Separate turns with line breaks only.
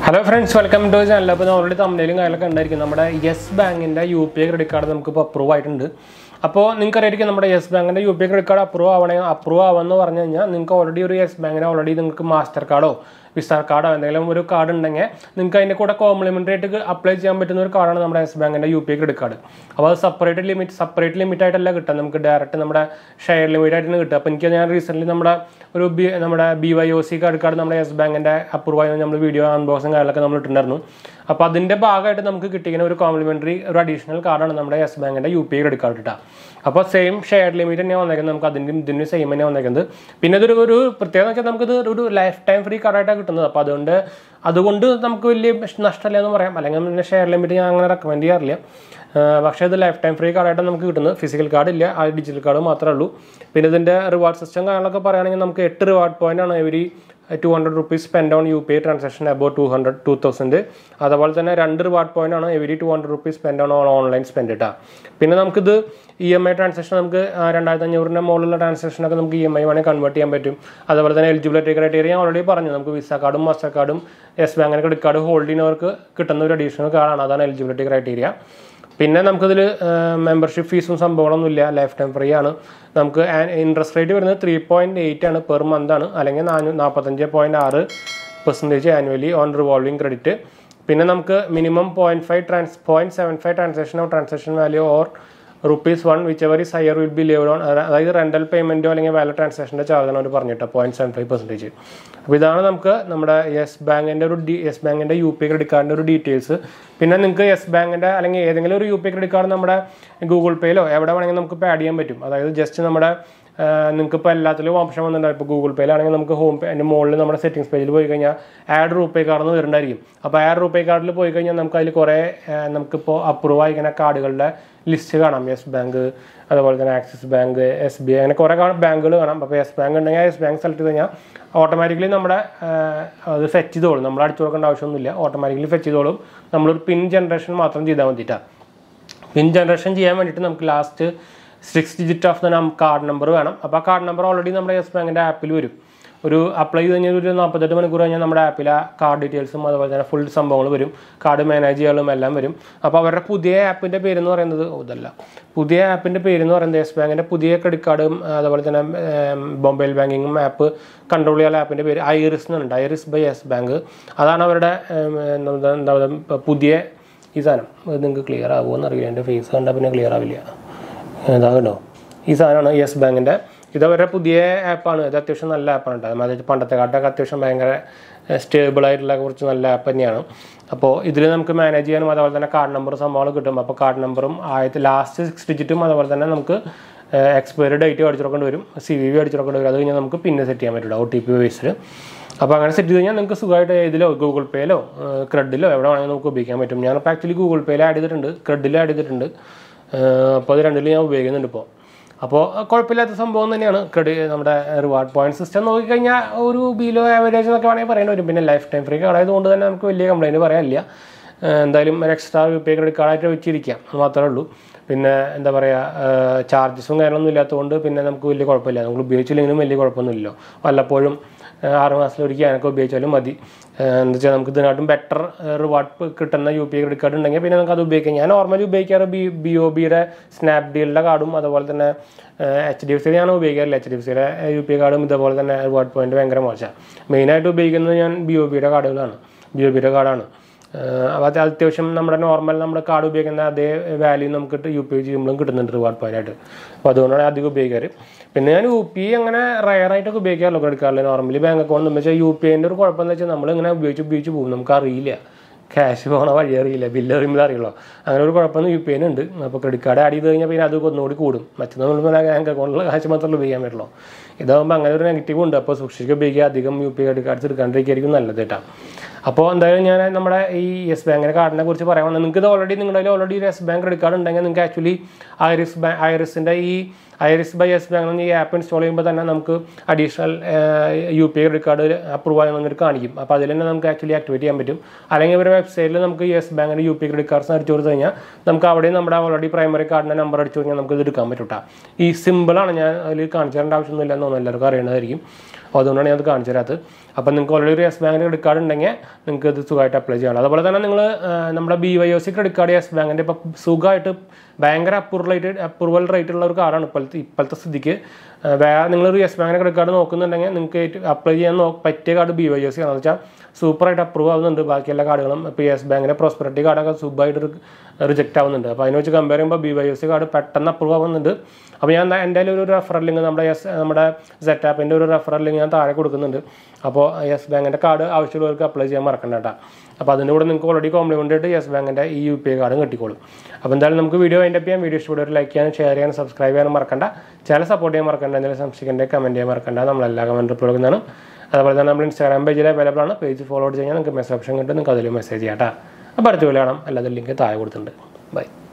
hello friends welcome to channel അപ്പോൾ already തമിഴിലും കാര്യങ്ങളൊക്കെ ഉണ്ടായിരിക്കും നമ്മുടെ യെസ് ബാങ്കിൻ്റെ U P I credit card നമുക്ക് ഇപ്പോൾ അപ്രൂവ് ആയിട്ടുണ്ട് അപ്പോൾ നിങ്ങൾക്ക് അറിയായിരിക്കും നമ്മുടെ യെസ് ബാങ്കിൻ്റെ U P I credit card approve ആവണേ അപ്രൂവ് ആവുമെന്ന് പറഞ്ഞു കഴിഞ്ഞാൽ നിങ്ങൾക്ക് ഓൾറെഡി ഒരു യെസ് ബാങ്കിന് ഓൾറെഡി നിങ്ങൾക്ക് മാസ്റ്റർ കാർഡോ വിസ കാർഡോ എന്തെങ്കിലും ഒരു കാർഡ് ഉണ്ടെങ്കിൽ നിങ്ങൾക്ക് അതിൻ്റെ കൂടെ കോംപ്ലിമെൻ്ററി ആയിട്ട് അപ്ലൈ ചെയ്യാൻ പറ്റുന്ന ഒരു കാർഡാണ് നമ്മുടെ യെസ് ബാങ്കിൻ്റെ U P I credit card അപ്പോൾ അത് സെപ്പറേറ്റ് ലിമിറ്റ് സെപ്പറേറ്റ് ലിമിറ്റ് ആയിട്ടല്ല കിട്ടുക നമുക്ക് ഡയറക്റ്റ് നമ്മുടെ ഷെയർ ലിമിറ്റ് ആയിട്ടാണ് കിട്ടുക അപ്പോൾ എനിക്ക് ഞാൻ റീസെൻ്റ്ലി നമ്മുടെ ഒരു ബി നമ്മുടെ B Y O C credit card നമ്മുടെ യെസ് ബാങ്കിൻ്റെ അപ്രൂവ് ആയി നമ്മൾ വീഡിയോ അൺബോക്സും കാര്യങ്ങളൊക്കെ നമ്മൾ ഇട്ടിട്ടുണ്ടായിരുന്നു അപ്പോൾ അതിൻ്റെ ഭാഗമായിട്ട് നമുക്ക് കിട്ടിയ ഒരു കോംപ്ലിമെൻ്ററി ഒരു അഡീഷണൽ കാർഡാണ് നമ്മുടെ യെസ് ബാങ്കിൻ്റെ U P I credit card കിട്ടുക അപ്പോൾ സെയിം ഷെയർ ലിമിറ്റ് തന്നെയാണ് വന്നേക്കുന്നത് നമുക്ക് അതിൻ്റെ ഇതിന് സെയിം തന്നെയാണ് വന്നേക്കുന്നത് പിന്നെ ഇതൊരു ഒരു പ്രത്യേകത വെച്ചാൽ നമുക്കിത് ഒരു ലൈഫ് ടൈം ഫ്രീ കാർഡായിട്ടാണ് കിട്ടുന്നത് അപ്പോൾ അതുകൊണ്ട് അതുകൊണ്ട് നമുക്ക് വലിയ നഷ്ടമില്ല എന്ന് പറയാം അല്ലെങ്കിൽ പിന്നെ ഷെയർ ലിമിറ്റ് ഞാൻ അങ്ങനെ റെക്കമെൻഡ് ചെയ്യാറില്ല ആഹ് പക്ഷേ ഇത് ലൈഫ് ടൈം ഫ്രീ കാർഡായിട്ട് നമുക്ക് കിട്ടുന്നത് ഫിസിക്കൽ കാർഡ് ഇല്ല ആ ഡിജിറ്റൽ കാർഡ് മാത്രമേ ഉള്ളൂ പിന്നെ ഇതിൻ്റെ റിവാർഡ് സിസ്റ്റം കാര്യങ്ങളൊക്കെ പറയുകയാണെങ്കിൽ നമുക്ക് എട്ട് റിവാർഡ് പോയിന്റ് ആണ് every two hundred rupees spend on you P I transaction about two hundred two thousand അതുപോലെ തന്നെ രണ്ട് റിവാർഡ് പോയിന്റ് ആണ് every two hundred rupees spend on online spend ഇട്ടാ പിന്നെ നമുക്കിത് ഇ എം ഐ ട്രാൻസാക്ഷൻ നമുക്ക് ആ രണ്ടായിരത്തി അഞ്ഞൂറിൻ്റെ മുകളിലുള്ള ട്രാൻസാക്ഷനൊക്കെ നമുക്ക് ഇ എം ഐ വേണമെങ്കിൽ കൺവേർട്ട് ചെയ്യാൻ പറ്റും അതുപോലെ തന്നെ എലിജിബിലിറ്റി ക്രൈറ്റീരിയ ഞാൻ ഓൾറെഡി പറഞ്ഞു നമുക്ക് വിസ കാർഡും മാസ്റ്റർ കാർഡും യെസ് ബാങ്കിന് ക്രെഡിറ്റ് കാർഡ് ഹോൾഡ് ചെയ്യുന്നവർക്ക് കിട്ടുന്ന ഒരു അഡീഷണൽ കാർഡാണ് അതാണ് എലിജിബിലിറ്റി ക്രൈറ്റീരിയ പിന്നെ നമുക്കിതിൽ മെമ്പർഷിപ്പ് ഫീസും സംഭവങ്ങളൊന്നുമില്ല ലൈഫ് ടൈം ഫ്രീ ആണ് നമുക്ക് ഇൻട്രസ്റ്റ് റേറ്റ് വരുന്നത് ത്രീ പോയിൻറ്റ് എയ്റ്റ് ആണ് പെർ മന്ത് ആണ് അല്ലെങ്കിൽ നാനൂ നാൽപ്പത്തഞ്ച് പോയിൻറ്റ് ആറ് percentage annually on revolving credit പിന്നെ നമുക്ക് minimum point five trans point seven five transaction of transaction value or rupees one whichever is higher will be levied on അതായത് rental പേയ്മെൻറ്റോ അല്ലെങ്കിൽ വാലറ്റ് ട്രാൻസാക്ഷൻ്റെ ചാർജാണ് അവർ പറഞ്ഞിട്ട് പോയിൻറ്റ് സെവൻ ഫൈവ് പെർസെൻറ്റേജ് അപ്പോൾ ഇതാണ് നമുക്ക് നമ്മുടെ യെസ് ബാങ്കിൻ്റെ ഒരു ഡി യെസ് ബാങ്കിൻ്റെ യു പി ക്രെഡിറ്റ് കാർഡിൻ്റെ ഒരു ഡീറ്റെയിൽസ് പിന്നെ നിങ്ങൾക്ക് യെസ് ബാങ്കിൻ്റെ അല്ലെങ്കിൽ ഏതെങ്കിലും ഒരു യു പി ക്രെഡിറ്റ് കാർഡ് നമ്മുടെ ഗൂഗിൾ പേയിലോ എവിടെ വേണമെങ്കിൽ നമുക്ക് ഇപ്പോൾ ആഡ് ചെയ്യാൻ പറ്റും അതായത് ജസ്റ്റ് നമ്മുടെ നിങ്ങൾക്ക് ഇപ്പോൾ എല്ലാത്തിലും ഓപ്ഷൻ വന്നിട്ടുണ്ടാവും ഇപ്പോൾ ഗൂഗിൾ പേയിലാണെങ്കിൽ നമുക്ക് ഹോം പേ അതിൻ്റെ മുകളിൽ നമ്മുടെ സെറ്റിംഗ്സ് പേജിൽ പോയി കഴിഞ്ഞാൽ ആഡ് റൂപേ കാർഡ് എന്ന് വരുന്നുണ്ടായിരിക്കും അപ്പോൾ ആഡ് റൂപേ കാർഡിൽ പോയി കഴിഞ്ഞാൽ നമുക്ക് അതിൽ കുറേ നമുക്കിപ്പോൾ അപ്രൂവ് ആയിരിക്കുന്ന കാർഡുകളുടെ ലിസ്റ്റ് കാണാം യെസ് ബാങ്ക് അതുപോലെ തന്നെ Axis Bank S B I അങ്ങനെ കുറേ ബാങ്കുകൾ കാണാം അപ്പോൾ യെസ് ബാങ്ക് ഉണ്ടെങ്കിൽ യെസ് ബാങ്ക് സെലക്ട് ചെയ്ത് കഴിഞ്ഞാൽ ഓട്ടോമാറ്റിക്കലി നമ്മുടെ അത് ഫെച്ച് ചെയ്തോളും നമ്മൾ അടിച്ചു കൊടുക്കേണ്ട ആവശ്യമൊന്നുമില്ല ഓട്ടോമാറ്റിക്കലി ഫെച്ച് ചെയ്തോളും നമ്മളൊരു പിൻ ജനറേഷൻ മാത്രം ചെയ്താൽ മതിയിട്ടാണ് പിൻ ജനറേഷൻ ചെയ്യാൻ വേണ്ടിയിട്ട് നമുക്ക് last six digit of the നം കാർഡ് നമ്പർ വേണം അപ്പോൾ ആ കാർഡ് നമ്പർ ഓൾറെഡി നമ്മുടെ യെസ് ബാങ്കിൻ്റെ ആപ്പിൽ വരും ഒരു അപ്ലൈ ചെയ്ത് കഴിഞ്ഞാൽ ഒരു നാൽപ്പത്തെട്ട് മണിക്കൂർ കഴിഞ്ഞാൽ നമ്മുടെ ആപ്പിൽ ആ കാർഡ് ഡീറ്റെയിൽസും അതുപോലെ തന്നെ ഫുൾ സംഭവങ്ങൾ വരും കാർഡ് മാനേജ് ചെയ്യാനും എല്ലാം വരും അപ്പോൾ അവരുടെ പുതിയ ആപ്പിൻ്റെ പേരെന്ന് പറയുന്നത് ഇതല്ല പുതിയ ആപ്പിൻ്റെ പേരെന്ന് പറയുന്നത് യെസ് ബാങ്കിൻ്റെ പുതിയ ക്രെഡിറ്റ് കാർഡും അതുപോലെ തന്നെ മൊബൈൽ ബാങ്കിങ്ങും ആപ്പ് കൺട്രോൾ ചെയ്യാൻ ആപ്പിൻ്റെ പേര് ഐറിസ് എന്നുണ്ട് ഐറിസ് ബൈ യെസ് ബാങ്ക് അതാണ് അവരുടെ എന്താ എന്താ പുതിയ ഈ സാധനം ഇത് നിങ്ങൾക്ക് ക്ലിയർ ആകുമോ എന്നറിയില്ല എൻ്റെ ഫേസ് കണ്ടാൽ പിന്നെ ക്ലിയർ ആവില്ല ഇതാ കണ്ടോ ഈ സാധനമാണ് യെസ് ബാങ്കിൻ്റെ ഇത് അവരുടെ പുതിയ ആപ്പാണ് ഇത് അത്യാവശ്യം നല്ല ആപ്പാണ് കേട്ടോ അതായത് പണ്ടത്തെ കാട്ടൊക്കെ അത്യാവശ്യം ഭയങ്കര സ്റ്റേബിൾ ആയിട്ടുള്ള കുറച്ച് നല്ല ആപ്പ് തന്നെയാണ് അപ്പോൾ ഇതിൽ നമുക്ക് മാനേജ് ചെയ്യാനും അതുപോലെ തന്നെ കാർഡ് നമ്പർ സംഭവങ്ങൾ കിട്ടും അപ്പോൾ കാർഡ് നമ്പറും ആദ്യത്തെ ലാസ്റ്റ് സിക്സ് ഡിജിറ്റും അതുപോലെ തന്നെ നമുക്ക് എക്സ്പയറി ഡേറ്റ് അടിച്ചു കൊടുക്കേണ്ടി വരും സി വി വി അടിച്ചു കൊടുക്കേണ്ടി വരും അത് കഴിഞ്ഞാൽ നമുക്ക് പിന്നെ സെറ്റ് ചെയ്യാൻ പറ്റില്ല ഒ ടി പി ബേസിൽ അപ്പോൾ അങ്ങനെ സെറ്റ് ചെയ്ത് കഴിഞ്ഞാൽ നിങ്ങൾക്ക് സുഖമായിട്ട് ഇതിലോ ഗൂഗിൾ പേയിലോ ക്രെഡിലോ എവിടെ വേണമെങ്കിലും നമുക്ക് ഉപയോഗിക്കാൻ പറ്റും ഞാനിപ്പോൾ ആക്ച്വലി ഗൂഗിൾ പേയിൽ ആഡ് ചെയ്തിട്ടുണ്ട് ക്രെഡിൽ ആഡ് ചെയ്തിട്ടുണ്ട് അപ്പോൾ അത് രണ്ടിലും ഞാൻ ഉപയോഗിക്കുന്നുണ്ട് ഇപ്പോൾ അപ്പോൾ കുഴപ്പമില്ലാത്ത സംഭവം തന്നെയാണ് ക്രെഡി നമ്മുടെ റിവാർഡ് പോയിന്റ് സിസ്റ്റം നോക്കിക്കഴിഞ്ഞാൽ ഒരു ബിലോ ആവറേജ് എന്നൊക്കെ വേണമെങ്കിൽ പറയേണ്ടി വരും പിന്നെ ലൈഫ് ടൈം ഫ്രീ കാർഡായതുകൊണ്ട് തന്നെ നമുക്ക് വലിയ കംപ്ലയിൻറ്റ് പറയാനില്ല എന്തായാലും ഒരു എക്സ്ട്രാ യു പി ക്രെഡിറ്റ് കാർഡായിട്ട് വെച്ചിരിക്കാം അത് മാത്രമേ ഉള്ളൂ പിന്നെ എന്താ പറയുക ചാർജസും കാര്യങ്ങളൊന്നും ഇല്ലാത്തതുകൊണ്ട് പിന്നെ നമുക്ക് വലിയ കുഴപ്പമില്ല നമ്മൾ ഉപയോഗിച്ചില്ലെങ്കിലും വലിയ കുഴപ്പമൊന്നുമില്ലല്ലോ വല്ലപ്പോഴും ആറ് മാസത്തിലൊരിക്കൽ അതിനൊക്കെ ഉപയോഗിച്ചാലും മതി എന്താ വെച്ചാൽ നമുക്ക് ഇതിനായിട്ടും ബെറ്റർ റിവാർഡ് കിട്ടുന്ന U P I credit card ഉണ്ടെങ്കിൽ പിന്നെ നമുക്ക് അത് ഉപയോഗിക്കാം ഞാൻ നോർമലി ഉപയോഗിക്കാറ് ബി ബി ഒ ബിയുടെ സ്നാപ്ഡീലിൻ്റെ കാർഡും അതുപോലെ തന്നെ എച്ച് ഡി എഫ് സിയുടെ ഞാൻ ഉപയോഗിക്കാറില്ല എച്ച് ഡി എഫ് സിയുടെ യു പി ഐ കാർഡും ഇതേപോലെ തന്നെ റിവാർഡ് പോയിന്റ് ഭയങ്കര മോശമാണ് മെയിനായിട്ട് ഉപയോഗിക്കുന്നത് ഞാൻ ബി ഒ ബിയുടെ കാർഡുകളാണ് ബി ഒ ബിയുടെ കാർഡാണ് അപ്പോൾ അത് അത്യാവശ്യം നമ്മുടെ നോർമൽ നമ്മുടെ കാർഡ് ഉപയോഗിക്കുന്ന അതേ വാല്യൂ നമുക്ക് യു പി ഐ ചെയ്യുമ്പോഴും കിട്ടുന്നുണ്ട് റിവാർഡ് പോയിന്റായിട്ട് അപ്പോൾ അതുകൊണ്ടാണ് അധികം ഉപയോഗിക്കാറ് പിന്നെ ഞാൻ യു പി ഐ അങ്ങനെ റയറായിട്ടൊക്കെ ഉപയോഗിക്കാറില്ല ക്രെഡിറ്റ് കാർഡിൽ നോർമലി ബാങ്ക് അക്കൗണ്ട് എന്ന് വെച്ചാൽ യു പി ഐൻ്റെ ഒരു കുഴപ്പമെന്ന് വെച്ചാൽ നമ്മൾ ഇങ്ങനെ ഉപയോഗിച്ച് ഉപയോഗിച്ച് പോകും നമുക്ക് അറിയില്ല ക്യാഷ് പോകണ വഴി അറിയില്ല ബില്ല് അറിയുമ്പോൾ അറിയുള്ളൂ അങ്ങനെ ഒരു കുഴപ്പമൊന്നും യു പി ഐ ഉണ്ട് അപ്പോൾ ക്രെഡിറ്റ് കാർഡ് ആഡ് ചെയ്ത് കഴിഞ്ഞാൽ പിന്നെ അത് ഒന്നുകൂടി കൂടും മറ്റു നമ്മൾ ബാങ്ക് അക്കൗണ്ടിൽ കാശ് മാത്രമേ ഉപയോഗിക്കാൻ പറ്റുള്ളൂ ഇതാകുമ്പോൾ അങ്ങനെ ഒരു നെഗറ്റീവ് ഉണ്ട് അപ്പോൾ സൂക്ഷിച്ച് ഉപയോഗിക്കുക അധികം യു പി ക്രെഡിറ്റ് കാർഡ്സ് എടുക്കാണ്ടിരിക്കുകയായിരിക്കും നല്ലത് കേട്ടോ അപ്പോൾ എന്തായാലും ഞാൻ നമ്മുടെ ഈ യെസ് ബാങ്കിൻ്റെ കാർഡിനെ കുറിച്ച് പറയാൻ നിങ്ങൾക്ക് ഇത് ഓൾറെഡി നിങ്ങളുടെ already Yes Bank credit card ഉണ്ടെങ്കിൽ നിങ്ങൾക്ക് ആക്ച്വലി ഐറിസ് ബാങ്ക് ഐറിസിൻ്റെ ഈ ഐറിസ് ബൈ യെസ് ബാങ്ക് എന്ന് ഈ ആപ്പ് ഇൻസ്റ്റാൾ ചെയ്യുമ്പോൾ തന്നെ നമുക്ക് additional U P I credit card approve ആയി വന്നിട്ട് കാണിക്കും അപ്പോൾ അതിൽ തന്നെ നമുക്ക് ആക്ച്വലി ആക്ടിവേറ്റ് ചെയ്യാൻ പറ്റും അല്ലെങ്കിൽ ഒരു വെബ്സൈറ്റിൽ നമുക്ക് യെസ് ബാങ്കിൻ്റെ U P I credit cards അടിച്ചു കൊടുത്തു കഴിഞ്ഞാൽ നമുക്ക് അവിടെ നമ്മുടെ ഓൾറെഡി പ്രൈമറി കാർഡിൻ്റെ നമ്പർ അടിച്ചു കഴിഞ്ഞാൽ നമുക്ക് ഇത് എടുക്കാൻ പറ്റും കേട്ടോ ഈ സിമ്പിളാണ് ഞാൻ അതിൽ കാണിച്ചു തരേണ്ട ആവശ്യമൊന്നുമില്ല എന്ന് തോന്നുന്നു എല്ലാവർക്കും അറിയേണ്ടതായിരിക്കും അപ്പോൾ അതുകൊണ്ടാണ് ഞാൻ അത് കാണിച്ചു തരാത്തത് അപ്പോൾ നിങ്ങൾക്ക് ഓൾറെഡി ഒരു യെസ് ബാങ്കിൻ്റെ ക്രെഡിറ്റ് കാർഡ് ഉണ്ടെങ്കിൽ നിങ്ങൾക്ക് ഇത് സുഖമായിട്ട് അപ്ലൈ ചെയ്യണം അതുപോലെ തന്നെ നിങ്ങൾ നമ്മുടെ B Y O C credit card Yes ബാങ്കിൻ്റെ ഇപ്പോൾ സുഖമായിട്ട് ഭയങ്കര അപ്രൂവൽ റേറ്റ് അപ്രൂവൽ റേറ്റ് ഉള്ള ഒരു കാർഡാണ് ഇപ്പോഴത്തെ ഇപ്പോഴത്തെ സ്ഥിതിക്ക് ആ, വേറെ നിങ്ങളൊരു യെസ് ബാങ്കിൻ്റെ ക്രെഡിറ്റ് കാർഡ് നോക്കുന്നുണ്ടെങ്കിൽ നിങ്ങൾക്ക് അപ്ലൈ ചെയ്യാൻ നോ പറ്റിയ card B Y O C ആണെന്ന് വെച്ചാൽ സൂപ്പറായിട്ട് അപ്രൂവ് ആവുന്നുണ്ട് ബാക്കി എല്ലാ കാർഡുകളും ഇപ്പോൾ യെസ് ബാങ്കിൻ്റെ പ്രോസ്പെറിറ്റി കാർഡൊക്കെ സുഖമായിട്ട് റിജക്റ്റ് ആവുന്നുണ്ട് അപ്പോൾ അതിനെ വെച്ച് കമ്പയർ ചെയ്യുമ്പോൾ B Y O C card പെട്ടെന്ന് അപ്രൂവ് ആവുന്നുണ്ട് അപ്പോൾ ഞാൻ എൻ്റെ ഒരു റെഫറൽ ലിങ്ക് നമ്മുടെ യെസ് നമ്മുടെ സെറ്റ് ആപ്പിൻ്റെ ഒരു റെഫറൽ ലിങ്ക് ഞാൻ താഴെ കൊടുക്കുന്നുണ്ട് അപ്പോൾ യെസ് ബാങ്കിൻ്റെ കാർഡ് ആവശ്യമുള്ളവർക്ക് അപ്ലൈ ചെയ്യാൻ മറക്കണ്ട കേട്ടോ അപ്പോൾ അതിൻ്റെ കൂടെ നിങ്ങൾക്ക് ഓൾറെഡി കോംപ്ലിമെൻ്റ് ആയിട്ട് യെസ് ബാങ്കിൻ്റെ ഈ യു പി ഐ കാർഡും കിട്ടിക്കോളും അപ്പോൾ എന്തായാലും നമുക്ക് വീഡിയോ അതിൻ്റെ ചെയ്യാം വീഡിയോ ഇഷ്ടപ്പെട്ടവർ ലൈക്ക് ചെയ്യാനും ഷെയർ ചെയ്യാനും സബ്സ്ക്രൈബ് ചെയ്യാനും മറക്കണ്ട ചാനൽ സപ്പോർട്ട് ചെയ്യാൻ മറക്കണ്ട എന്തെങ്കിലും സംശയിക്കേണ്ട കമൻറ്റ് ചെയ്യാൻ മറക്കണ്ട നമ്മളെല്ലാ കമൻറ്റ് റിപ്ലൈ കൊടുക്കുന്നതാണ് അതുപോലെ തന്നെ നമ്മൾ ഇൻസ്റ്റാഗ്രാം പേജിൽ അവൈലബിൾ ആണ് പേജ് ഫോളോ ചെയ്ത് കഴിഞ്ഞാൽ നിങ്ങൾക്ക് മെസ്സേജ് ഓപ്ഷൻ കിട്ടും നിങ്ങൾക്ക് അതിൽ മെസ്സേജ് ചെയ്യാം കേട്ടോ അപ്പോൾ അടുത്ത പോലെ കാണാം അല്ലാതെ ലിങ്ക് താഴെ കൊടുത്തിട്ടുണ്ട് ബൈ